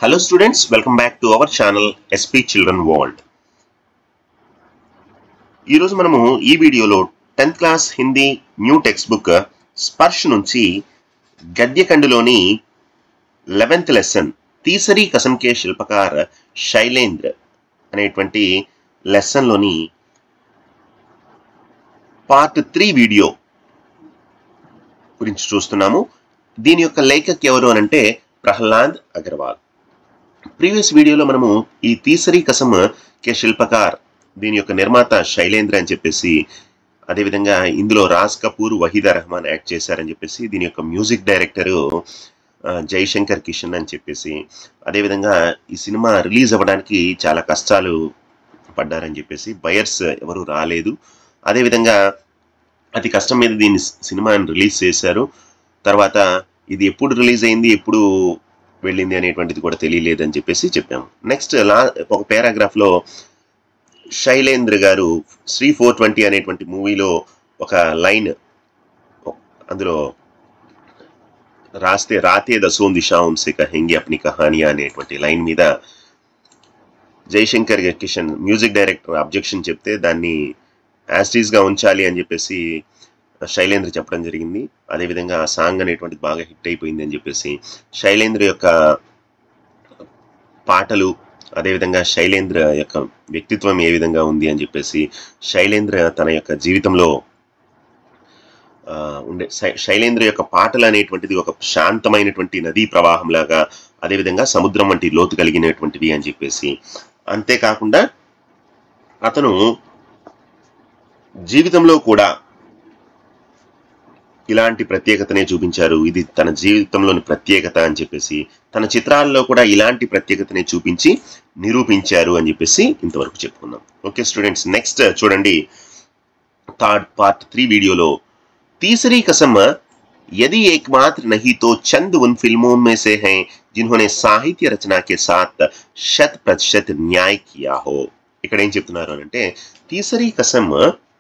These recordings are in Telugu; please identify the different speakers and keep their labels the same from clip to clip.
Speaker 1: Hello students, welcome back to our channel SP Children World. ఈరోజు మనము ఈ వీడియోలో tenth class Hindi new text book Sparsh నుంచి గద్యఖండులోని లెవెన్త్ లెసన్ తీసరి కసంకే శిల్పకార్ శైలేంద్ర అనేటువంటి లెసన్లోని పార్ట్ త్రీ వీడియో గురించి చూస్తున్నాము దీని యొక్క లేఖక్ ఎవరు అని అంటే ప్రహ్లాద్ అగర్వాల్ ప్రీవియస్ వీడియోలో మనము ఈ తీసరి కసం కే శిల్పకార్ దీని యొక్క నిర్మాత శైలేంద్ర అని చెప్పేసి అదేవిధంగా ఇందులో రాజ్ కపూర్ వహీదా రెహమాన్ యాక్ట్ చేశారని చెప్పేసి దీని యొక్క మ్యూజిక్ డైరెక్టరు ఆ, జైశంకర్ కిషన్ అని చెప్పేసి అదేవిధంగా ఈ సినిమా రిలీజ్ అవ్వడానికి చాలా కష్టాలు పడ్డారని చెప్పేసి బయర్స్ ఎవరు రాలేదు అదేవిధంగా అతి కష్టం మీద దీన్ని సినిమాని రిలీజ్ చేశారు తర్వాత ఇది ఎప్పుడు రిలీజ్ అయింది ఎప్పుడు వెళ్ళింది అనేటువంటిది కూడా తెలియలేదని చెప్పేసి చెప్పాము నెక్స్ట్ లా ఒక పారాగ్రాఫ్లో శైలేంద్ర గారు శ్రీ ఫోర్ ట్వంటీ అనేటువంటి మూవీలో ఒక లైన్ అందులో రాస్తే రాతే దసోం దిశాం సే కహెంగి అప్ని కహానియా అనేటువంటి లైన్ మీద Jaishankar Kishan music director objection చెప్తే దాన్ని యాస్టీస్ గా ఉంచాలి అని చెప్పేసి శైలేంద్ర చెప్పడం జరిగింది అదేవిధంగా ఆ సాంగ్ అనేటువంటిది బాగా హిట్ అయిపోయింది అని చెప్పేసి శైలేంద్ర యొక్క పాటలు అదేవిధంగా శైలేంద్ర యొక్క వ్యక్తిత్వం ఏ విధంగా ఉంది అని చెప్పేసి శైలేంద్ర తన యొక్క జీవితంలో ఆ, ఉండే శై- శైలేంద్ర యొక్క పాటలు అనేటువంటిది ఒక శాంతమైనటువంటి నదీ ప్రవాహం లాగా అదేవిధంగా సముద్రం వంటి లోతు కలిగినటువంటివి అని చెప్పేసి అంతేకాకుండా అతను జీవితంలో కూడా ఇలాంటి ప్రత్యేకతనే చూపించారు ఇది తన జీవితంలోని ప్రత్యేకత అని చెప్పేసి తన చిత్రాల్లో కూడా ఇలాంటి ప్రత్యేకతనే చూపించి నిరూపించారు అని చెప్పేసి ఇంతవరకు చెప్పుకున్నాం ఓకే స్టూడెంట్స్ నెక్స్ట్ చూడండి థర్డ్ పార్ట్ త్రీ వీడియోలో तीसरी कसम यदि एकमात्र नहीं तो चंद उन फिल्मों में से हैं जिन्होंने साहित्य रचना के साथ शत प्रतिशत न्याय किया हो ఇక్కడ ఏం చెప్తున్నారు అని అంటే తీసరి కసమ్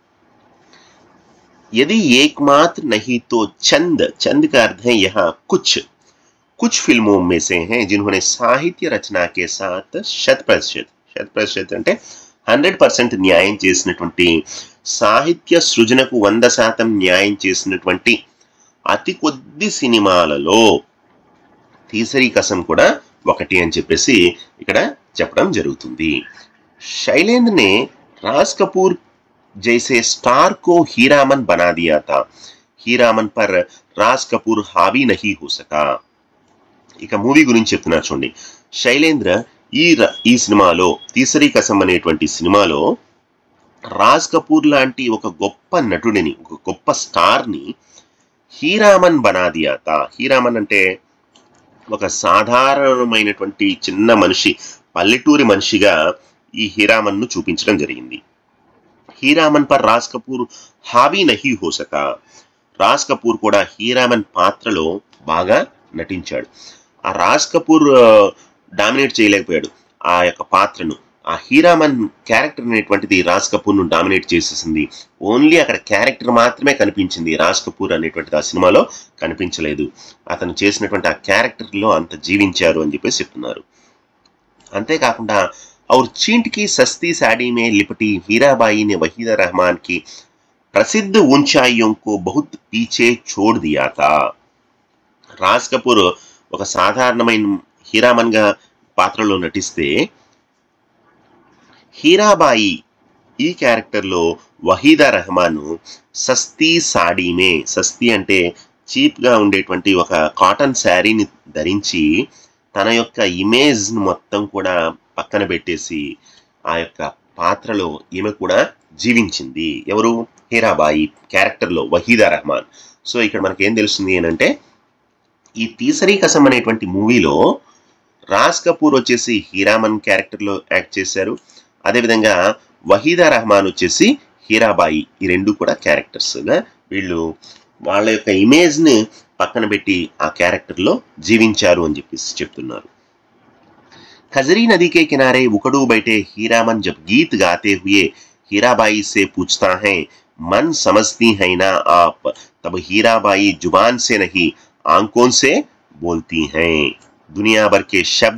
Speaker 1: यदि एकमात्र नहीं तो चंद चंद का अर्थ है यहाँ कुछ कुछ फिल्मों में से हैं जिन्होंने साहित्य रचना के साथ शत प्रतिशत శత ప్రతిశత అంటే హండ్రెడ్ పర్సెంట్ న్యాయం చేసినటువంటి సాహిత్య సృజనకు వంద శాతం న్యాయం చేసినటువంటి అతి కొద్ది సినిమాలలో తీసరి కసం కూడా ఒకటి అని చెప్పేసి ఇక్కడ చెప్పడం జరుగుతుంది शैलेंद्र ने राज कपूर जैसे स्टार को हीरामन बना दिया था हीरामन पर राज कपूर हावी नहीं हो सका ఇక మూవీ గురించి చెప్తున్నారు చూడండి శైలేంద్ర ఈ ర- ఈ సినిమాలో తీసరి కసం అనేటువంటి సినిమాలో రాజ్ కపూర్ లాంటి ఒక గొప్ప నటుడిని ఒక గొప్ప స్టార్ని హీరామన్ బనాదియాత హీరామన్ అంటే ఒక సాధారణమైనటువంటి చిన్న మనిషి పల్లెటూరి మనిషిగా ఈ హీరామన్ను చూపించడం జరిగింది హీరామన్ పర్ రాజ్ కపూర్ హావీ నహీ హోసక రాజ్ కపూర్ కూడా హీరామన్ పాత్రలో బాగా నటించాడు ఆ రాజ్ కపూర్ డామినేట్ చేయలేకపోయాడు ఆ యొక్క పాత్రను ఆ హీరామన్ క్యారెక్టర్ అనేటువంటిది రాజ్ కపూర్ను డామినేట్ చేసేసింది ఓన్లీ అక్కడ క్యారెక్టర్ మాత్రమే కనిపించింది రాజ్ కపూర్ అనేటువంటిది ఆ సినిమాలో కనిపించలేదు అతను చేసినటువంటి ఆ క్యారెక్టర్లో అంత జీవించారు అని చెప్పేసి చెప్తున్నారు అంతేకాకుండా और चींट की सस्ती साड़ी में लिपटी हीराबाई ने वहीदा रहमान की प्रसिद्ध ऊंचाइयों को बहुत पीछे छोड़ दिया था రాజ్ కపూర్ ఒక సాధారణమైన హీరామన్ గా పాత్రలో నటిస్తే హీరాబాయి ఈ క్యారెక్టర్లో వహీదా రెహమాన్ సస్తీ సాడీమే సస్తీ అంటే చీప్ గా ఉండేటువంటి ఒక కాటన్ శారీని ధరించి తన యొక్క ఇమేజ్ మొత్తం కూడా పక్కన పెట్టేసి ఆ యొక్క పాత్రలో ఈమె కూడా జీవించింది ఎవరు హీరాబాయి క్యారెక్టర్లో వహీదా రెహమాన్ సో ఇక్కడ మనకి ఏం తెలుస్తుంది ఏంటంటే ఈ తీసరి కసం అనేటువంటి మూవీలో రాజ్ కపూర్ వచ్చేసి హీరామన్ క్యారెక్టర్లో యాక్ట్ చేశారు అదేవిధంగా వహీదా రెహమాన్ వచ్చేసి హీరాబాయి ఈ రెండు కూడా క్యారెక్టర్స్గా వీళ్ళు వాళ్ళ యొక్క ఇమేజ్ని పక్కన పెట్టి ఆ క్యారెక్టర్లో జీవించారు అని చెప్పేసి చెప్తున్నారు खजरी नदी के किनारे उकड़ू बैठे हीरामन जब गीत गाते हुए हीराबाई से पूछता है मन समझती है ना आप तब हीराबाई जुबान से नहीं आंखों से बोलती हैं दुनिया भर के शब्द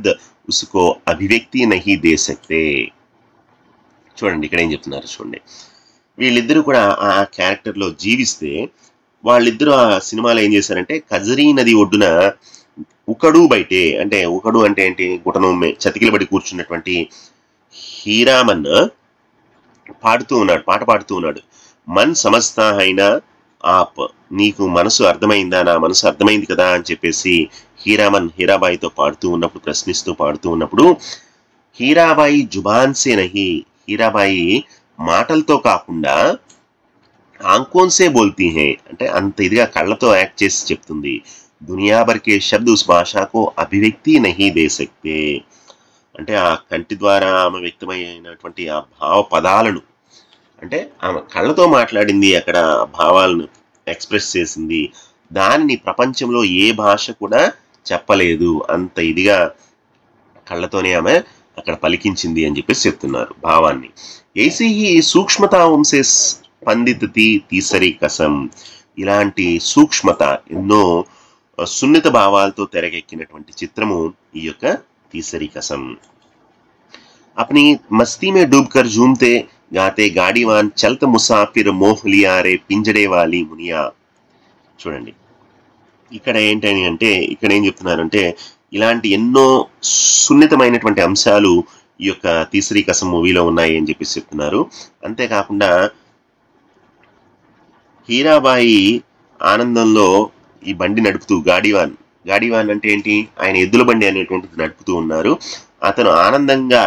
Speaker 1: उसको అభివ్యక్తి నహి దే సక్తే చూడండి ఇక్కడ ఏం చెప్తున్నారు చూడండి వీళ్ళిద్దరూ కూడా ఆ క్యారెక్టర్లో జీవిస్తే వాళ్ళిద్దరూ ఆ సినిమాలో ఏం చేశారంటే కజరీ నది ఒడ్డున ఉకడు బయటే అంటే ఉకడు అంటే ఏంటి గుటనొమ్మే చతికిలబడి కూర్చున్నటువంటి హీరామన్ పాడుతూ ఉన్నాడు పాట పాడుతూ ఉన్నాడు మన్ సమస్త అయినా ఆప్ నీకు మనసు అర్థమైందా నా మనసు అర్థమైంది కదా అని చెప్పేసి హీరామన్ హీరాబాయితో పాడుతూ ఉన్నప్పుడు ప్రశ్నిస్తూ పాడుతూ ఉన్నప్పుడు హీరాబాయి జుబాన్ సే నహి హీరాబాయి మాటలతో కాకుండా ఆంకోన్సే బోల్తీ హే అంటే అంత ఇదిగా కళ్ళతో యాక్ట్ చేసి చెప్తుంది దునియా భర్ కే శబ్ద్ ఉస్ భాషకు అభివ్యక్తి నహి దే సక్తే అంటే ఆ కంటి ద్వారా ఆమె వ్యక్తమైనటువంటి ఆ భావ పదాలను అంటే ఆమె కళ్ళతో మాట్లాడింది అక్కడ ఆ భావాలను ఎక్స్ప్రెస్ చేసింది దానిని ప్రపంచంలో ఏ భాష కూడా చెప్పలేదు అంత ఇదిగా కళ్ళతోనే ఆమె అక్కడ పలికించింది అని చెప్పేసి చెప్తున్నారు భావాన్ని ఏసీ ఈ సూక్ష్మత వంశే స్పందితతి తీసరి కసం ఇలాంటి సూక్ష్మత ఎన్నో ఆ, సున్నిత భావాలతో తెరకెక్కినటువంటి చిత్రము ఈ యొక్క తీసరి కసం अपनी मस्ती में डूबकर झूमते गाते गाड़ीवान चलत मुसाफिर మోహ లియా రే పింజడే వాలి మునియా చూడండి ఇక్కడ ఏంటని అంటే ఇక్కడ ఏం చెప్తున్నారంటే ఇలాంటి ఎన్నో సున్నితమైనటువంటి అంశాలు ఈ యొక్క తీసరి కసం మూవీలో ఉన్నాయి అని చెప్పేసి చెప్తున్నారు అంతేకాకుండా హీరాబాయి ఆనందంలో ఈ బండి నడుపుతూ గాడివాన్ గాడివాన్ అంటే ఏంటి ఆయన ఎద్దుల బండి అనేటువంటిది నడుపుతూ ఉన్నారు అతను ఆనందంగా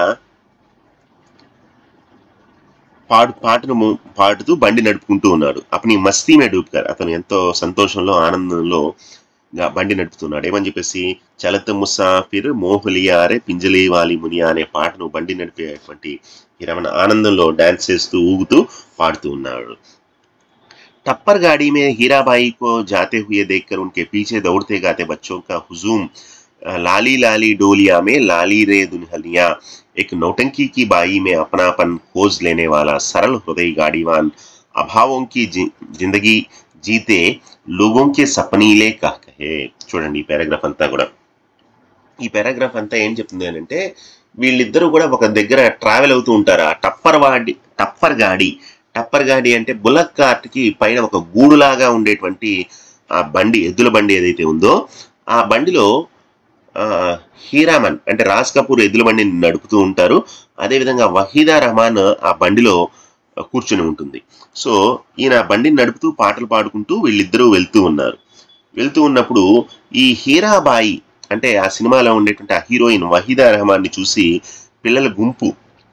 Speaker 1: పాడు పాటను ము- పాడుతూ బండి నడుపుకుంటూ ఉన్నాడు అతని మస్తీ మే డూబ్కర్ అతను ఎంతో సంతోషంలో ఆనందంలో గా బండి నడుపుతున్నాడు ఏమని చెప్పేసి చలత ముసాఫిర్ మోహలియారే పింజలి వాలి మునియా అనే పాటను బండి నడిపేటువంటి ఈ రమణ ఆనందంలో డాన్స్ చేస్తూ ఊగుతూ పాడుతూ ఉన్నాడు टप्पर गाड़ी में हीराबाई को जाते हुए देखकर उनके पीछे दौड़ते गाते बच्चों का हुजूम अ, लाली लाली डोलिया में लाली रे दुल्हनिया एक नौटंकी की बाई में अपनापन खोज लेने वाला सरल हृदय गाड़ीवान अभावों की जि- जिंदगी जीते लोगों के सपनीले कह कहे చూడండి ఈ పారాగ్రాఫ్ అంతా కూడా ఈ పారాగ్రాఫ్ అంతా ఏం చెప్తుంది అని అంటే వీళ్ళిద్దరూ కూడా ఒక దగ్గర ట్రావెల్ అవుతూ ఉంటారు ఆ టప్పర్ వాడి టప్పర్ గాడి టప్పర్ గాడి అంటే బుల్లక్ కార్ట్ కి పైన ఒక గూడులాగా ఉండేటువంటి ఆ బండి ఎద్దుల బండి ఏదైతే ఉందో ఆ బండిలో ఆ, హీరామన్ అంటే రాజ్ కపూర్ ఎద్దుల బండిని నడుపుతూ ఉంటారు అదేవిధంగా వహీదా రహమాన్ ఆ బండిలో కూర్చుని ఉంటుంది సో ఈయన ఆ బండిని నడుపుతూ పాటలు పాడుకుంటూ వీళ్ళిద్దరూ వెళ్తూ ఉన్నారు వెళ్తూ ఉన్నప్పుడు ఈ హీరాబాయి అంటే ఆ సినిమాలో ఉండేటువంటి ఆ హీరోయిన్ వహీదా రెహమాన్ని చూసి పిల్లల గుంపు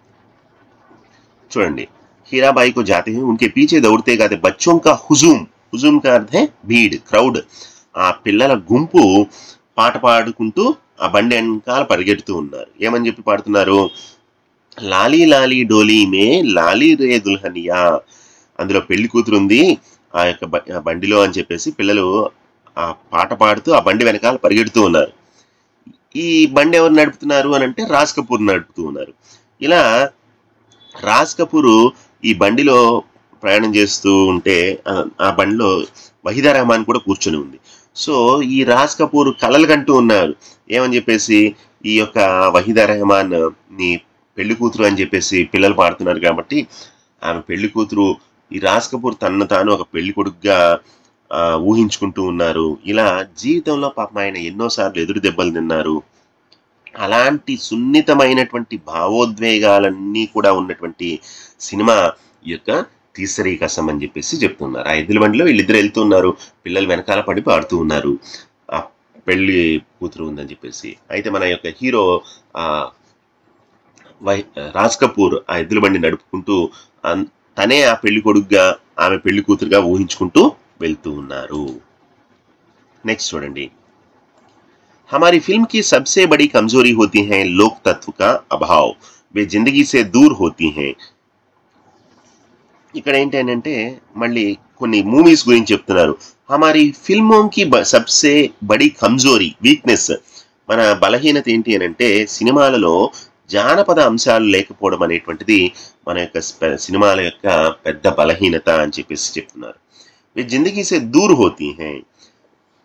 Speaker 1: చూడండి हीराबाई को जाते हैं उनके पीछे दौड़ते गाते बच्चों का हुजूम हुजूम का अर्थ है భీడ్ క్రౌడ్ ఆ పిల్లల గుంపు పాట పాడుకుంటూ ఆ బండి వెనకాల పరిగెడుతూ ఉన్నారు ఏమని చెప్పి పాడుతున్నారు లాలీ లాలీ డోలీ మే లాలీ రే దుల్హనియా అందులో పెళ్లి కూతురు ఉంది ఆ యొక్క బ- ఆ బండిలో అని చెప్పేసి పిల్లలు ఆ పాట పాడుతూ ఆ బండి వెనకాల పరిగెడుతూ ఉన్నారు ఈ బండి ఎవరు నడుపుతున్నారు అని అంటే రాజ్ కపూర్ నడుపుతూ ఉన్నారు ఇలా రాజ్ కపూర్ ఈ బండిలో ప్రయాణం చేస్తూ ఉంటే ఆ- ఆ బండిలో వహీదా రెహమాన్ కూడా కూర్చొని ఉంది సో ఈ రాజ్ కపూర్ కలలు కంటూ ఉన్నారు ఏమని చెప్పేసి ఈ యొక్క వహీదా రెహమాన్ ని పెళ్లి కూతురు అని చెప్పేసి పిల్లలు పాడుతున్నారు కాబట్టి ఆమె పెళ్లి కూతురు ఈ రాజ్ కపూర్ తనను తాను ఒక పెళ్లి కొడుకుగా ఆ, ఊహించుకుంటూ ఉన్నారు ఇలా జీవితంలో పాపం ఆయన ఎన్నోసార్లు ఎదురు దెబ్బలు తిన్నారు అలాంటి సున్నితమైనటువంటి భావోద్వేగాలన్నీ కూడా ఉన్నటువంటి సినిమా ఈ యొక్క తీసరి కసం అని చెప్పేసి చెప్తున్నారు ఆ ఎద్దుల బండిలో వీళ్ళిద్దరు వెళ్తున్నారు పిల్లలు వెనకాల పడి పాడుతూ ఉన్నారు ఆ పెళ్లి కూతురు ఉందని చెప్పేసి అయితే మన యొక్క హీరో ఆ వై రాజ్ కపూర్ ఆ ఎద్దుల బండి నడుపుకుంటూ అన్- తనే ఆ పెళ్లి కొడుకుగా ఆమె పెళ్లి కూతురుగా ఊహించుకుంటూ వెళ్తూ ఉన్నారు నెక్స్ట్ చూడండి हमारी फिल्म की सबसे बड़ी कमजोरी होती है लोक तत्व का अभाव वे जिंदगी से दूर होती हैं ఇక్కడ ఏంటంటే మళ్ళీ కొన్ని మూవీస్ గురించి చెప్తున్నారు హమారి ఫిల్మోం కి బ- సబ్సే బడి కమ్జోరీ వీక్నెస్ మన బలహీనత ఏంటి అని అంటే సినిమాలలో జానపద అంశాలు లేకపోవడం అనేటువంటిది మన యొక్క స్ప- సినిమాల యొక్క పెద్ద బలహీనత అని చెప్పేసి చెప్తున్నారు वे जिंदगी से दूर होती हैं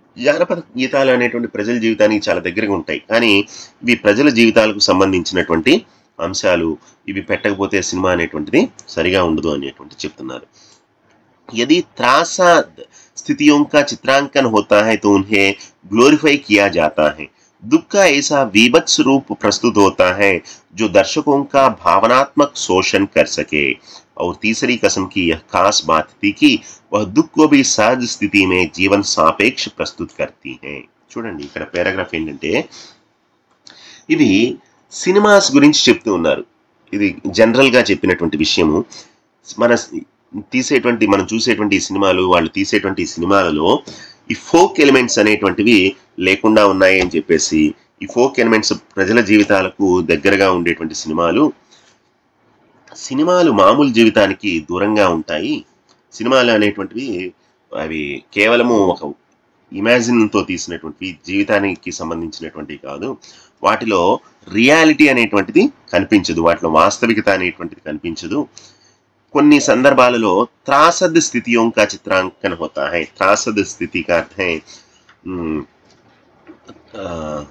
Speaker 1: జానపద గీతాలు అనేటువంటి ప్రజల జీవితానికి చాలా దగ్గరగా ఉంటాయి కానీ ఇవి ప్రజల జీవితాలకు సంబంధించినటువంటి అంశాలు ఇవి పెట్టకపోతే సినిమా అనేటువంటిది సరిగా ఉండదు అనేటువంటి చెప్తున్నారు यदि त्रासाद स्थितियों का चित्रांकन होता है तो उन्हें ग्लोरीफाई किया जाता है दुख का ऐसा विभत्स रूप प्रस्तुत होता है जो दर्शकों का भावनात्मक शोषण कर सके और तीसरी कसम की यह खास बात थी कि वह दुख को भी सहज स्थिति में जीवन सापेक्ष प्रस्तुत करती है చూడండి ఇక్కడ పారాగ్రాఫ్ ఏంటంటే ఇవి సినిమాస్ గురించి చెప్తూ ఉన్నారు ఇది జనరల్గా చెప్పినటువంటి విషయము మన తీసేటువంటి మనం చూసేటువంటి ఈ సినిమాలు వాళ్ళు తీసేటువంటి ఈ సినిమాలలో ఈ ఫోక్ ఎలిమెంట్స్ అనేటువంటివి లేకుండా ఉన్నాయి అని చెప్పేసి ఈ ఫోక్ ఎలిమెంట్స్ ప్రజల జీవితాలకు దగ్గరగా ఉండేటువంటి సినిమాలు సినిమాలు మామూలు జీవితానికి దూరంగా ఉంటాయి సినిమాలు అనేటువంటివి అవి కేవలము ఒక ఇమాజిన్తో తీసినటువంటివి జీవితానికి సంబంధించినటువంటివి కాదు వాటిలో రియాలిటీ అనేటువంటిది కనిపించదు వాటిలో వాస్తవికత అనేటువంటిది కనిపించదు కొన్ని సందర్భాలలో త్రాసద్ స్థితిयों का चित्रांकन होता है त्रासद स्थिति का अर्थ है ఉమ్, ఆ,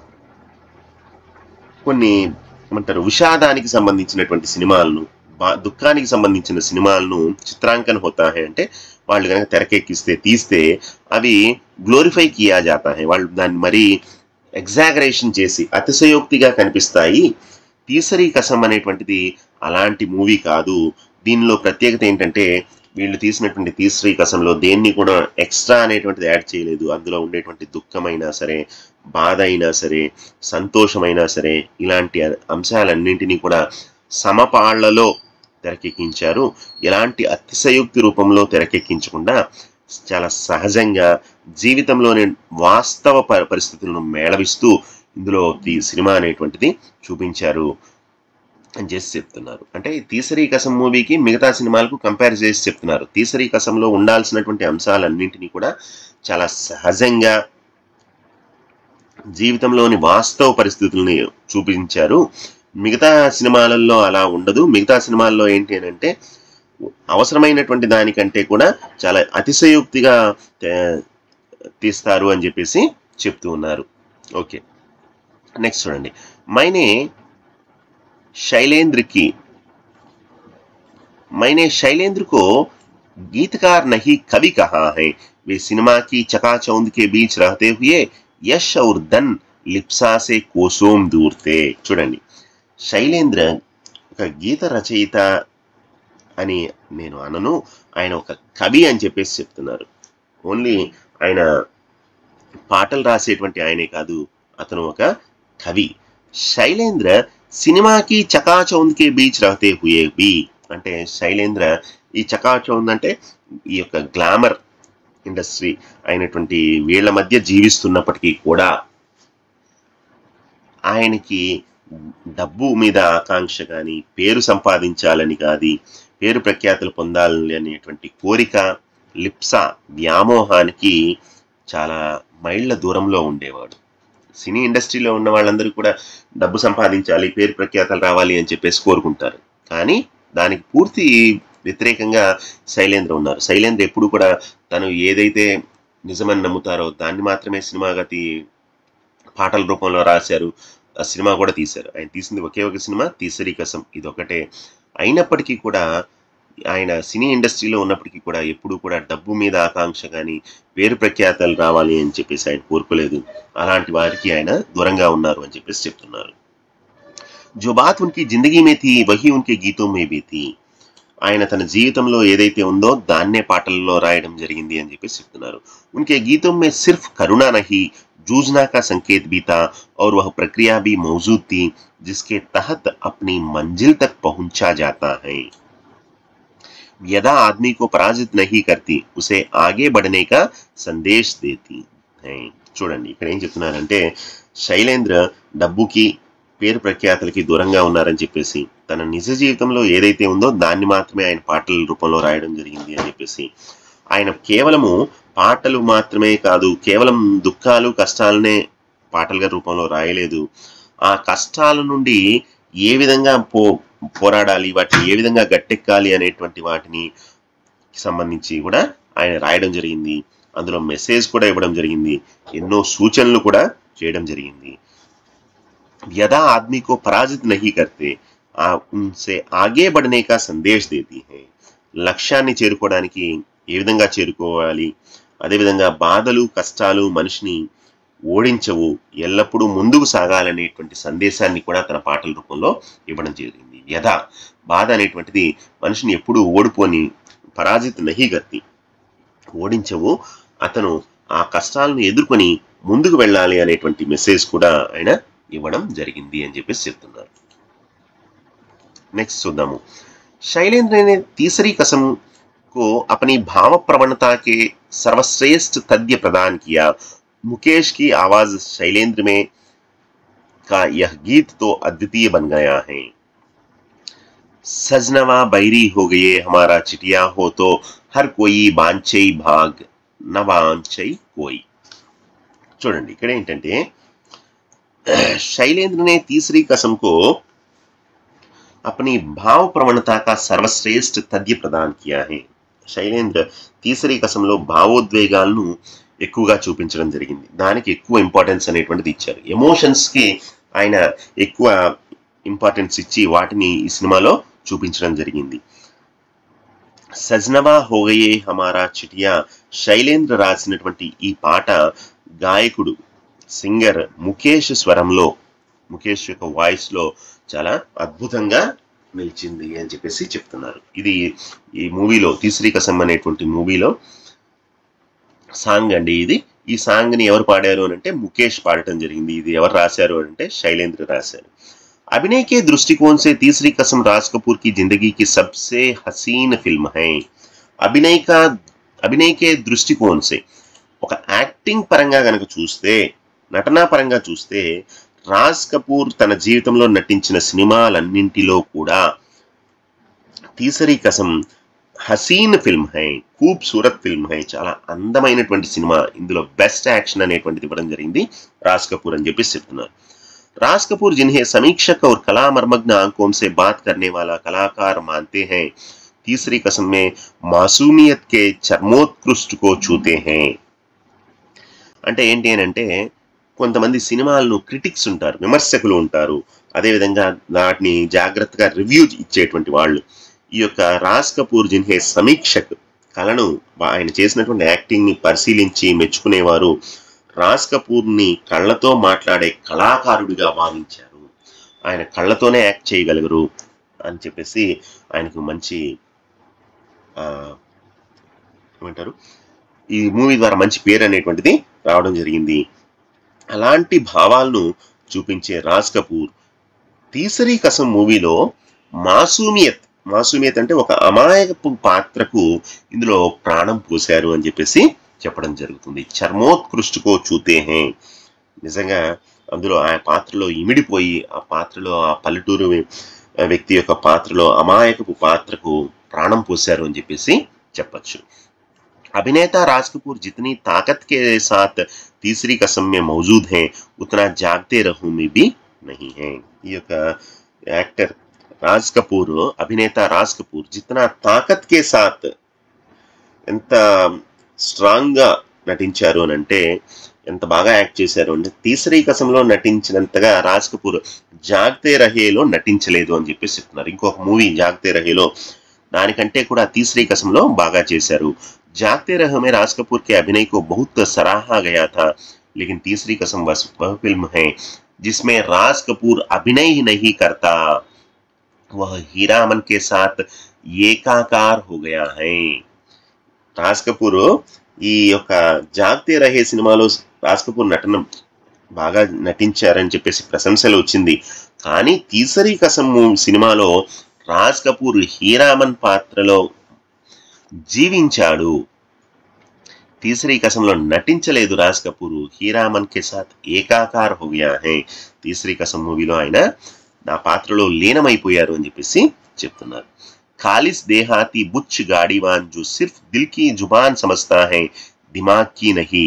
Speaker 1: కొన్ని ఏమంటారు విషాదానికి సంబంధించినటువంటి సినిమాలను బా దుఃఖానికి సంబంధించిన సినిమాలను చిత్రాంకన హోతా హై అంటే వాళ్ళు కనుక తెరకెక్కిస్తే తీస్తే అవి గ్లోరిఫై కియా జాతా హై వాళ్ళు దాన్ని మరీ ఎగ్జాగరేషన్ చేసి అతిశయోక్తిగా కనిపిస్తాయి తీసరి కసం అనేటువంటిది అలాంటి మూవీ కాదు దీనిలో ప్రత్యేకత ఏంటంటే వీళ్ళు తీసినటువంటి తీసరి కసంలో దేన్ని కూడా ఎక్స్ట్రా అనేటువంటిది యాడ్ చేయలేదు అందులో ఉండేటువంటి దుఃఖమైనా సరే బాధ అయినా సరే సంతోషమైనా సరే ఇలాంటి అంశాలన్నింటినీ కూడా సమపాళ్లలో తెరకెక్కించారు ఎలాంటి అతిశయోక్తి రూపంలో తెరకెక్కించకుండా చాలా సహజంగా జీవితంలోని వాస్తవ ప- పరిస్థితులను మేళవిస్తూ ఇందులో ఈ సినిమా అనేటువంటిది చూపించారు అని చేసి చెప్తున్నారు అంటే ఈ తీసరి కసం మూవీకి మిగతా సినిమాలకు కంపేర్ చేసి చెప్తున్నారు తీసరి కసంలో ఉండాల్సినటువంటి అంశాలన్నింటినీ కూడా చాలా సహజంగా జీవితంలోని వాస్తవ పరిస్థితుల్ని చూపించారు మిగతా సినిమాలలో అలా ఉండదు మిగతా సినిమాల్లో ఏంటి అని అంటే అవసరమైనటువంటి దానికంటే కూడా చాలా అతిశయోక్తిగా తే- తీస్తారు అని చెప్పేసి చెప్తూ ఉన్నారు ఓకే నెక్స్ట్ చూడండి మైనే शैलेंद्र की मैंने शैलेंद्र को गीतकार नहीं कवि कहा है वे सिनेमा की चकाचौंध के बीच रहते हुए यश और धन लिप्सा से कोसोम दूर थे చూడండి శైలేంద్ర ఒక గీత రచయిత అని నేను అనను ఆయన ఒక కవి అని చెప్పేసి చెప్తున్నారు ఓన్లీ ఆయన పాటలు రాసేటువంటి ఆయనే కాదు అతను ఒక కవి శైలేంద్ర సినిమాకి చకాచౌంద్ కే బీచ్ రహతే హుయే బి అంటే శైలేంద్ర ఈ చకాచౌంద్ అంటే ఈ యొక్క గ్లామర్ ఇండస్ట్రీ అయినటువంటి వీళ్ళ మధ్య జీవిస్తున్నప్పటికీ కూడా ఆయనకి డబ్బు మీద ఆకాంక్ష కానీ పేరు సంపాదించాలని కాదు పేరు ప్రఖ్యాతులు పొందాలని అనేటువంటి కోరిక లిప్స వ్యామోహానికి చాలా మైళ్ళ దూరంలో ఉండేవాడు సినీ ఇండస్ట్రీలో ఉన్న వాళ్ళందరూ కూడా డబ్బు సంపాదించాలి పేరు ప్రఖ్యాతలు రావాలి అని చెప్పేసి కోరుకుంటారు కానీ దానికి పూర్తి వ్యతిరేకంగా శైలేంద్ర ఉన్నారు శైలేంద్ర ఎప్పుడు కూడా తను ఏదైతే నిజమని నమ్ముతారో దాన్ని మాత్రమే సినిమాగా తీ పాటల రూపంలో రాశారు ఆ సినిమా కూడా తీశారు ఆయన తీసింది ఒకే ఒక సినిమా తీసరి కసం ఇది ఒకటే అయినప్పటికీ కూడా ఆయన సినీ ఇండస్ట్రీలో ఉన్నప్పటికీ కూడా ఎప్పుడూ కూడా డబ్బు మీద ఆకాంక్ష కానీ పేరు ప్రఖ్యాతలు రావాలి అని చెప్పేసి ఆయన కోరుకోలేదు అలాంటి వారికి ఆయన దూరంగా ఉన్నారు అని చెప్పేసి చెప్తున్నారు जो बात उनकी जिंदगी में थी वही उनके गीतों में भी थी ఆయన తన జీవితంలో ఏదైతే ఉందో దాన్నే పాటల్లో రాయడం జరిగింది అని చెప్పేసి చెప్తున్నారు उनके गीतों में सिर्फ करुणा नहीं जूझना का संकेत भी था और वह प्रक्रिया भी मौजूद थी जिसके तहत अपनी मंजिल तक पहुंचा जाता है यदा आदमी को पराजित नहीं करती उसे आगे बढ़ने का संदेश देती है చూడండి ఇక్కడ ఏం చెప్తున్నారంటే శైలేంద్ర డబ్బుకి పేరు ప్రఖ్యాతులకి దూరంగా ఉన్నారని చెప్పేసి తన నిజ జీవితంలో ఏదైతే ఉందో దాన్ని మాత్రమే ఆయన పాటల రూపంలో రాయడం జరిగింది అని చెప్పేసి ఆయన కేవలము పాటలు మాత్రమే కాదు కేవలం దుఃఖాలు కష్టాలనే పాటలుగా రూపంలో రాయలేదు ఆ కష్టాల నుండి ఏ విధంగా పో పోరాడాలి వాటిని ఏ విధంగా గట్టెక్కాలి అనేటువంటి వాటిని సంబంధించి కూడా ఆయన రాయడం జరిగింది అందులో మెసేజ్ కూడా ఇవ్వడం జరిగింది ఎన్నో సూచనలు కూడా చేయడం జరిగింది यदा आदमी को पराजित नहीं करते ఆ ఉన్సే ఆగే బడనే కా సందేశ్ దేతి హై లక్ష్యాన్ని చేరుకోవడానికి ఏ విధంగా చేరుకోవాలి అదేవిధంగా బాధలు కష్టాలు మనిషిని ఓడించవు ఎల్లప్పుడూ ముందుకు సాగాలనేటువంటి సందేశాన్ని కూడా తన పాటల రూపంలో ఇవ్వడం జరిగింది యథ బాధ అనేటువంటిది మనిషిని ఎప్పుడూ ఓడిపోని పరాజిత నహి గతి ఓడించవు అతను ఆ కష్టాలను ఎదుర్కొని ముందుకు వెళ్ళాలి అనేటువంటి మెసేజ్ కూడా ఆయన ఇవ్వడం జరిగింది అని చెప్పేసి చెప్తున్నారు नेक्स्ट చూద్దాము शैलेंद्र ने तीसरी कसम को अपनी भाव प्रवणता के सर्वश्रेष्ठ तथ्य प्रदान किया मुकेश की आवाज शैलेंद्र में का यह गीत तो अद्वितीय बन गया है सजनवा बैरी हो गए हमारा चिटिया हो तो हर कोई बांचई भाग न बांचई कोई చూడండి ఇక్కడ ఏంటంటే शैलेंद्र ने तीसरी कसम को अपनी भाव प्रवणता का सर्वश्रेष्ठ తథ్య ప్రదాన్ కియా హే శైలేంద్ర తీసరి కసంలో భావోద్వేగాలను ఎక్కువగా చూపించడం జరిగింది దానికి ఎక్కువ ఇంపార్టెన్స్ అనేటువంటిది ఇచ్చారు ఎమోషన్స్ కి ఆయన ఎక్కువ ఇంపార్టెన్స్ ఇచ్చి వాటిని ఈ సినిమాలో చూపించడం జరిగింది సజ్నవా హోగయే హమారా చిటియా శైలేంద్ర రాసినటువంటి ఈ పాట గాయకుడు సింగర్ ముఖేష్ స్వరంలో ముఖేష్ యొక్క వాయిస్ లో చాలా అద్భుతంగా నిలిచింది అని చెప్పేసి చెప్తున్నారు ఇది ఈ మూవీలో తీసరి కసం అనేటువంటి మూవీలో సాంగ్ అండి ఇది ఈ సాంగ్ ని ఎవరు పాడారు అని అంటే ముఖేష్ పాడటం జరిగింది ఇది ఎవరు రాశారు అని అంటే శైలేంద్ర రాశారు अभिनय के दृष्टिकोण से तीसरी कसम राज कपूर की जिंदगी की सबसे हसीन फिल्म है అభినయ కా అభినయ కే దృష్టికోణ్ సే ఒక యాక్టింగ్ పరంగా కనుక చూస్తే నటనా పరంగా చూస్తే రాజ్ కపూర్ తన జీవితంలో నటించిన సినిమాలన్నింటిలో కూడా తీసరి కసం హసీన్ ఫిల్మ్ హై ఖూబ్సూరత్ ఫిల్మ్ హై చాలా అందమైనటువంటి సినిమా ఇందులో బెస్ట్ యాక్షన్ అనేటువంటిది ఇవ్వడం జరిగింది రాజ్ కపూర్ అని చెప్పేసి చెప్తున్నారు राज कपूर जिन्हें समीक्षक और कला मर्मग्न आंखों से बात करने वाला कलाकार मानते हैं तीसरी कसम में मासूमियत के చర్మోత్కృష్ట को छूते हैं అంటే ఏంటి అని అంటే కొంతమంది సినిమాలను క్రిటిక్స్ ఉంటారు విమర్శకులు ఉంటారు అదేవిధంగా వాటిని జాగ్రత్తగా రివ్యూ ఇచ్చేటువంటి వాళ్ళు ఈ యొక్క రాజ్ కపూర్ జిన్హే సమీక్షక్ కళను ఆయన చేసినటువంటి యాక్టింగ్ ని పరిశీలించి మెచ్చుకునేవారు రాజ్ కపూర్ని కళ్ళతో మాట్లాడే కళాకారుడిగా భావించారు ఆయన కళ్ళతోనే యాక్ట్ చేయగలగరు అని చెప్పేసి ఆయనకు మంచి ఆ, ఏమంటారు ఈ మూవీ ద్వారా మంచి పేరు అనేటువంటిది రావడం జరిగింది అలాంటి భావాలను చూపించే రాజ్ కపూర్ తీసరి కసం మూవీలో మాసూమియత్ మాసూమియత్ అంటే ఒక అమాయకపు పాత్రకు ఇందులో ప్రాణం పోశారు అని చెప్పేసి చెప్పడం జరుగుతుంది చర్మోత్కృష్టుకో చూతే హే నిజంగా అందులో ఆ పాత్రలో ఇమిడిపోయి ఆ పాత్రలో ఆ పల్లెటూరు వ్యక్తి యొక్క పాత్రలో అమాయకపు పాత్రకు ప్రాణం పోశారు అని చెప్పేసి చెప్పచ్చు अभिनेता राज कपूर जितनी ताकत के साथ तीसरी कसम में मौजूद हैं उतना जागते रहूं में भी नहीं है ఈ యొక్క యాక్టర్ రాజ్ కపూర్ అభినేత రాజ్ కపూర్ జితనా తాకత్ కే సాత్ ఎంత స్ట్రాంగ్ గా నటించారు అని అంటే ఎంత బాగా యాక్ట్ చేశారు అంటే తీసరి కసంలో నటించినంతగా రాజ్ కపూర్ జాగ్తే రహేలో నటించలేదు అని చెప్పేసి చెప్తున్నారు ఇంకొక మూవీ జాగ్తే రహేలో దానికంటే కూడా तीसरी कसमలో బాగా చేశారు जागते रहो में राज कपूर के अभिनय को बहुत सराहा गया था लेकिन तीसरी कसम बस वह फिल्म है जिसमें राज कपूर अभिनय ही नहीं करता वह हीरामन के साथ ఏకాకార్ हो गया है రాజ్ కపూర్ ఈ యొక్క జాగ్తే రహే సినిమాలో రాజ్ కపూర్ నటన బాగా నటించారని చెప్పేసి ప్రశంసలు వచ్చింది కానీ తీసరి కసం సినిమాలో రాజ్ కపూర్ హీరామన్ పాత్రలో జీవించాడు తీసరి కసంలో నటించలేదు రాజ్ కపూర్ హీరామన్ కే సాత్ ఏకాకార్ హో గయా హై తీసరి కసం మూవీలో ఆయన నా పాత్రలో లీనమైపోయారు అని చెప్పేసి చెప్తున్నారు ఖాలిస్ దేహాతి బుచ్ గాడివాన్ జో సిర్ఫ్ దిల్ కి జుబాన్ సమజ్తా హై దిమాగ్ కి నహి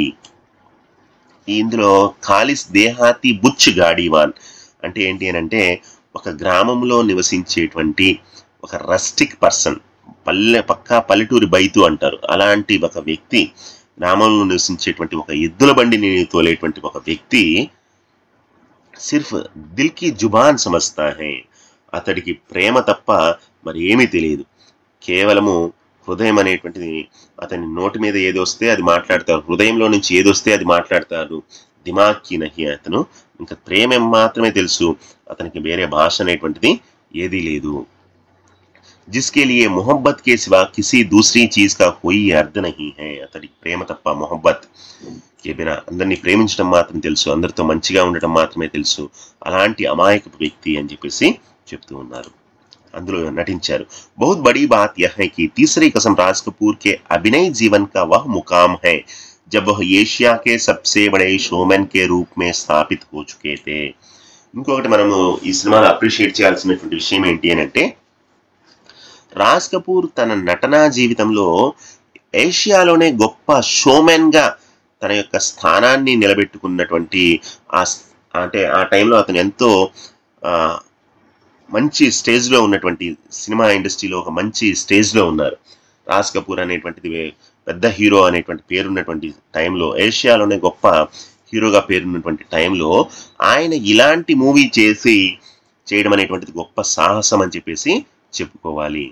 Speaker 1: ఇందులో ఖాలిస్ దేహాతి బుచ్ గాడివాన్ అంటే ఏంటి అని అంటే ఒక గ్రామంలో నివసించేటువంటి ఒక రస్టిక్ పర్సన్ పల్లె పక్కా పల్లెటూరి బైతు అంటారు అలాంటి ఒక వ్యక్తి గ్రామంలో నివసించేటువంటి ఒక ఎద్దుల బండిని తోలేటువంటి ఒక వ్యక్తి సిర్ఫ్ దిల్ కి జుబాన్ సమస్తా హై అతడికి ప్రేమ తప్ప మరి ఏమీ తెలియదు కేవలము హృదయం అనేటువంటిది అతని నోటి మీద ఏది వస్తే అది మాట్లాడతారు హృదయంలో నుంచి ఏది వస్తే అది మాట్లాడతారు దిమాక్కి నహి అతను ఇంకా ప్రేమ మాత్రమే తెలుసు అతనికి వేరే భాష అనేటువంటిది ఏదీ లేదు जिसके लिए मोहब्बत के सिवा किसी दूसरी चीज का कोई अर्थ नहीं है అతడి ప్రేమ తప్ప మొహబ్బత్ ఏ బినా అందరినీ ప్రేమించడం మాత్రం తెలుసు అందరితో మంచిగా ఉండటం మాత్రమే తెలుసు అలాంటి అమాయకపు వ్యక్తి అని చెప్పేసి చెప్తూ ఉన్నారు అందులో నటించారు बहुत बड़ी बात यह है कि तीसरी कसम राज कपूर के अभिनय जीवन का वह मुकाम है जब वह एशिया के सबसे बड़े शोमैन के रूप में स्थापित हो चुके थे ఇంకొకటి మనము ఈ సినిమాలో అప్రిషియేట్ చేయాల్సినటువంటి విషయం ఏంటి అని అంటే రాజ్ కపూర్ తన నటనా జీవితంలో ఏషియాలోనే గొప్ప షోమెన్ గా తన యొక్క స్థానాన్ని నిలబెట్టుకున్నటువంటి ఆ స్- అంటే ఆ టైంలో అతను ఎంతో ఆ, మంచి స్టేజ్ లో ఉన్నటువంటి సినిమా ఇండస్ట్రీలో ఒక మంచి స్టేజ్ లో ఉన్నారు రాజ్ కపూర్ అనేటువంటిది వే- పెద్ద హీరో అనేటువంటి పేరున్నటువంటి టైంలో ఏషియాలోనే గొప్ప హీరోగా పేరున్నటువంటి టైంలో ఆయన ఇలాంటి మూవీ చేసి చేయడం అనేటువంటిది గొప్ప సాహసం అని చెప్పేసి చెప్పుకోవాలి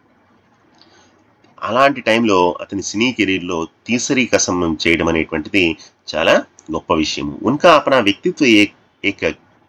Speaker 1: అలాంటి టైంలో అతని సినీ కెరీర్లో తీసరి కసం చేయడం అనేటువంటిది చాలా గొప్ప విషయం ఉన్కా అపనా వ్యక్తిత్వ ఏ- ఏక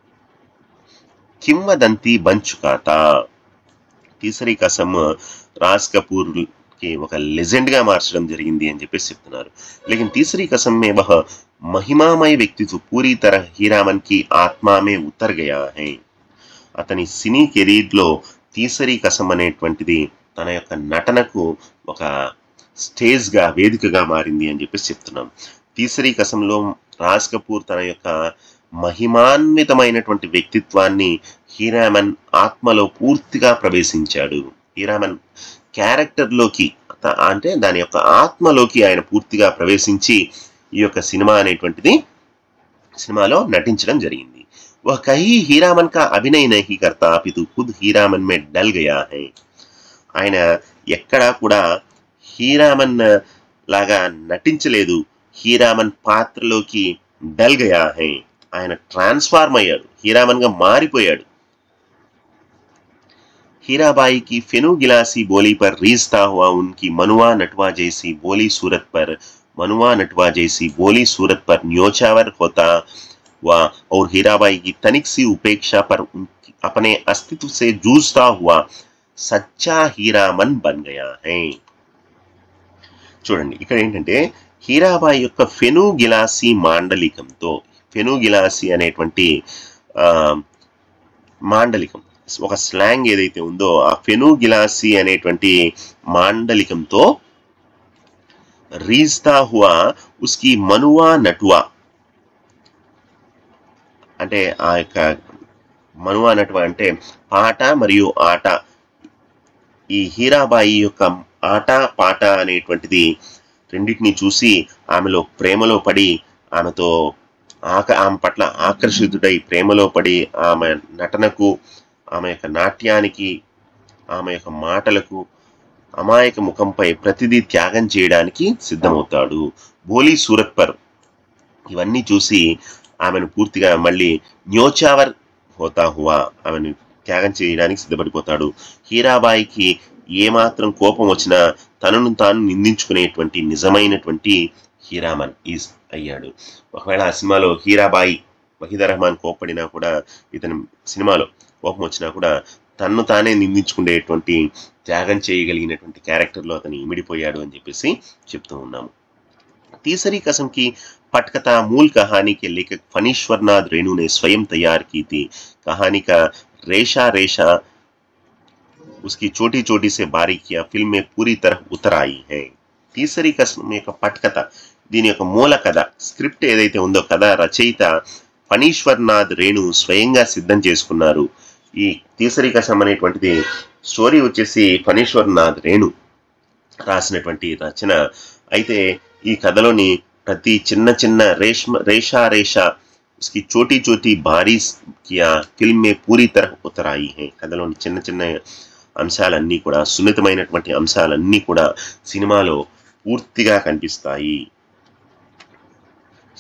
Speaker 1: కింవదంతి బంచుకాత తీసరి కసం రాజ్ కపూర్ కి ఒక లెజెండ్ గా మార్చడం జరిగింది అని చెప్పేసి చెప్తున్నారు लेकिन तीसरी कसम में वह महिमामय व्यक्तित्व पूरी तरह हीरामन की आत्मा में उतर गया है అతని సినీ కెరీర్లో తీసరి కసం అనేటువంటిది తన యొక్క నటనకు ఒక స్టేజ్గా వేదికగా మారింది అని చెప్పేసి చెప్తున్నాం తీసరి కసంలో రాజ్ కపూర్ తన యొక్క మహిమాన్వితమైనటువంటి వ్యక్తిత్వాన్ని హీరామన్ ఆత్మలో పూర్తిగా ప్రవేశించాడు హీరామన్ క్యారెక్టర్లోకి త- అంటే దాని యొక్క ఆత్మలోకి ఆయన పూర్తిగా ప్రవేశించి ఈ యొక్క సినిమా అనేటువంటిది సినిమాలో నటించడం జరిగింది वह कहीं हीरामन का अभिनय नहीं करता अपितु खुद हीरामन में डल गया है ఆయన ఎక్కడా కూడా హీరామన్ లాగా నటించలేదు హీరామన్ పాత్రలోకి డల్ గయా హై ఆయన ట్రాన్స్ఫార్మ్ అయ్యాడు హీరామన్ గా మారిపోయాడు हीराबाई की फेनु गिलासी बोली पर रीझता हुआ उनकी मनुआ नटवा जैसी बोली सूरत पर मनुआ नटवा जैसी बोली सूरत पर न्योछावर होता हुआ और हीराबाई की तनिक सी उपेक्षा पर उनकी अपने अस्तित्व से जूझता हुआ సచ్చా హీరామన్ బన్ గయా హై చూడండి ఇక్కడ ఏంటంటే హీరాబాయి యొక్క ఫెను గిలాసి మాండలికంతో ఫెను గిలాసి అనేటువంటి ఆ, మాండలికం ఒక స్లాంగ్ ఏదైతే ఉందో ఆ ఫెను గిలాసి అనేటువంటి మాండలికంతో రీజ్తా హువా ఉస్కి మనువా నటువా అంటే ఆ యొక్క మనువా నటువా అంటే పాట మరియు ఆట ఈ హీరాబాయి యొక్క ఆట పాట అనేటువంటిది రెండింటిని చూసి ఆమెలో ప్రేమలో పడి ఆమెతో ఆక ఆమె పట్ల ఆకర్షితుడై ప్రేమలో పడి ఆమె నటనకు ఆమె యొక్క నాట్యానికి ఆమె యొక్క మాటలకు అమాయక ముఖంపై ప్రతిదీ త్యాగం చేయడానికి సిద్ధమవుతాడు బోలీ సూరత్ పర్ ఇవన్నీ చూసి ఆమెను పూర్తిగా మళ్ళీ న్యోచావర్ హోతా హువా ఆమెను త్యాగం చేయడానికి సిద్ధపడిపోతాడు హీరాబాయికి ఏమాత్రం కోపం వచ్చినా తనను తాను నిందించుకునేటువంటి నిజమైనటువంటి హీరామన్ ఈజ్ అయ్యాడు ఒకవేళ ఆ సినిమాలో హీరాబాయి వహీదా రెహమాన్ కోపడినా కూడా ఇతని సినిమాలో కోపం వచ్చినా కూడా తన్ను తానే నిందించుకునేటువంటి త్యాగం చేయగలిగినటువంటి క్యారెక్టర్లో అతను ఇమిడిపోయాడు అని చెప్పేసి చెప్తూ ఉన్నాము तीसरी कसम की पटकथा मूल कहानी के लेखक फनीश्वर नाथ रेणु ने स्वयं तैयार की थी कहानी का रेशा रेशा उसकी छोटी छोटी से बारीकियां फिल्म में पूरी तरह उतर आई है తీసరి కసం యొక్క పట్కథ దీని యొక్క మూల కథ స్క్రిప్ట్ ఏదైతే ఉందో కథ రచయిత ఫణీశ్వర్ నాథ్ రేణు స్వయంగా సిద్ధం చేసుకున్నారు ఈ తీసరి కసం అనేటువంటిది స్టోరీ వచ్చేసి ఫణీశ్వర్ నాథ్ రేణు రాసినటువంటి రచన అయితే ఈ కథలోని ప్రతి చిన్న చిన్న రేష్మ రేషా రేషా उसकी छोटी छोटी बारिश किया फिल्म में पूरी तरह उतराई है కథలోని చిన్న చిన్న అంశాలన్నీ కూడా సున్నితమైనటువంటి అంశాలన్నీ కూడా సినిమాలో పూర్తిగా కనిపిస్తాయి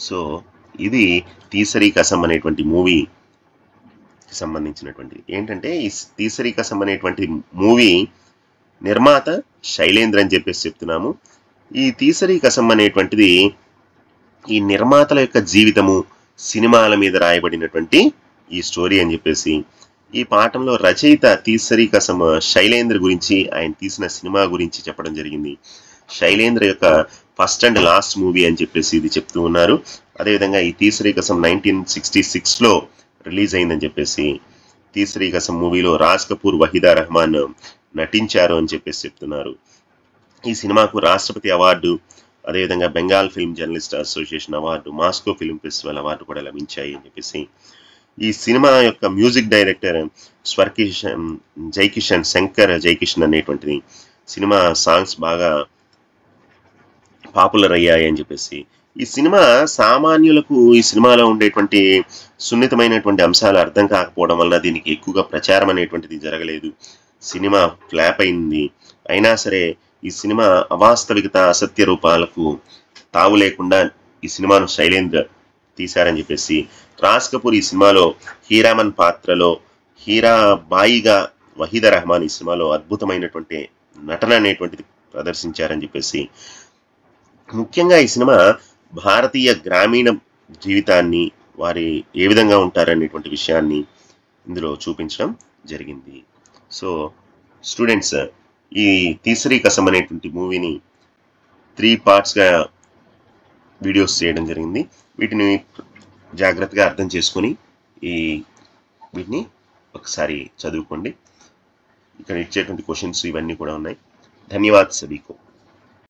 Speaker 1: సో ఇది తీసరి కసం అనేటువంటి మూవీ సంబంధించినటువంటి ఏంటంటే ఈ తీసరి కసం అనేటువంటి మూవీ నిర్మాత శైలేంద్ర అని చెప్పేసి చెప్తున్నాము ఈ తీసరి కసం అనేటువంటిది ఈ నిర్మాతల యొక్క జీవితము సినిమాల మీద రాయబడినటువంటి ఈ స్టోరీ అని చెప్పేసి ఈ పాఠంలో రచయిత తీసరి కసం శైలేంద్ర గురించి ఆయన తీసిన సినిమా గురించి చెప్పడం జరిగింది శైలేంద్ర యొక్క ఫస్ట్ అండ్ లాస్ట్ మూవీ అని చెప్పేసి ఇది చెప్తూ ఉన్నారు అదేవిధంగా ఈ తీసరి కసం నైన్టీన్ సిక్స్టీ సిక్స్లో రిలీజ్ అయిందని చెప్పేసి తీసరి కసం మూవీలో రాజ్ కపూర్ వహీదా రెహమాన్ నటించారు అని చెప్పేసి చెప్తున్నారు ఈ సినిమాకు రాష్ట్రపతి అవార్డు అదేవిధంగా Bengal film journalist association award Moscow film festival award కూడా లభించాయి అని చెప్పేసి ఈ సినిమా యొక్క మ్యూజిక్ డైరెక్టర్ స్వర్కిషన్ జైకిషన్ శంకర్ జైకిషన్ అనేటువంటిది సినిమా సాంగ్స్ బాగా పాపులర్ అయ్యాయి అని చెప్పేసి ఈ సినిమా సామాన్యులకు ఈ సినిమాలో ఉండేటువంటి సున్నితమైనటువంటి అంశాలు అర్థం కాకపోవడం వల్ల దీనికి ఎక్కువగా ప్రచారం అనేటువంటిది జరగలేదు సినిమా ఫ్లాప్ అయింది అయినా సరే ఈ సినిమా అవాస్తవికత అసత్య రూపాలకు తావు లేకుండా ఈ సినిమాను శైలేంద్ర తీశారని చెప్పేసి రాజ్ కపూర్ ఈ సినిమాలో హీరామన్ పాత్రలో హీరా బాయిగా వహీద రెహమాన్ ఈ సినిమాలో అద్భుతమైనటువంటి నటన అనేటువంటిది ప్రదర్శించారని చెప్పేసి ముఖ్యంగా ఈ సినిమా భారతీయ గ్రామీణ జీవితాన్ని వారి ఏ విధంగా ఉంటారనేటువంటి విషయాన్ని ఇందులో చూపించడం జరిగింది సో స్టూడెంట్స్ ఈ తీసరి కసం అనేటువంటి మూవీని త్రీ పార్ట్స్గా వీడియోస్ చేయడం జరిగింది వీటిని జాగ్రత్తగా అర్థం చేసుకొని ఈ వీటిని ఒకసారి చదువుకోండి ఇక్కడ ఇచ్చేటువంటి క్వశ్చన్స్ ఇవన్నీ కూడా ఉన్నాయి ధన్యవాద్ సభీకో